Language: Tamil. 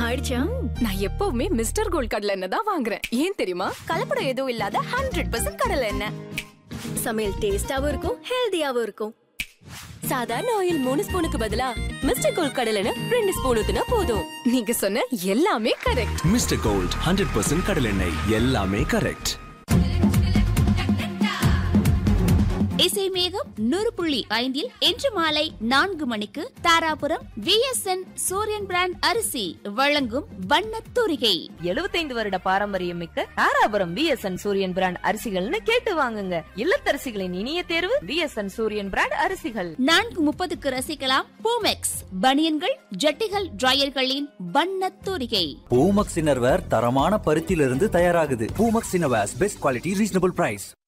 ஆயிடுச்சா நான் எப்பவுமே மிஸ்டர் கோல்ட் கடலை எண்ணெய் தான் வாங்குறேன் ஏன் தெரியுமா கலப்படம் எதுவும் இல்லாத ஹண்ட்ரட் பர்சன்ட் கடலை எண்ணெய் சமையல் டேஸ்டாவும் இருக்கும் ஹெல்தியாவும் இருக்கும் சாதாரண ஆயில் மூணு ஸ்பூனுக்கு பதிலா மிஸ்டர் கோல்ட் கடலை எண்ணெய் ரெண்டு ஸ்பூன் ஊத்துனா போதும் நீங்க சொன்ன எல்லாமே correct mister gold hundred percent கடலெண்ணெய் எல்லாமே கரெக்ட் இசை மேகம் நூறு புள்ளி ஐந்தில் இன்று மாலை நான்கு மணிக்கு தாராபுரம் விஎஸ்என் சூரியன் பிராண்ட் அரிசி வழங்கும் வண்ணத் தூரிகை 75 வருட பாரம்பரியம் மிக்க தாராபுரம் பிஎஸ்என் சூரியன் பிராண்ட் அரிசிகள்னு கேட்டு வாங்குங்க இல்லத்தரசிகளின் இனிய தேர்வு பிஎஸ்என் சூரியன் பிராண்ட் அரிசிகள் நான்கு முப்பதுக்கு ரசிக்கலாம் பூமெக்ஸ் பனியன்கள் ஜட்டிகள் டிரையர்களின் வண்ணத் தூரிகை பூமக்ஸ் இன்னர்வேர் தரமான பருத்தியிலிருந்து தயாராகுது Poomex innerwears best quality reasonable price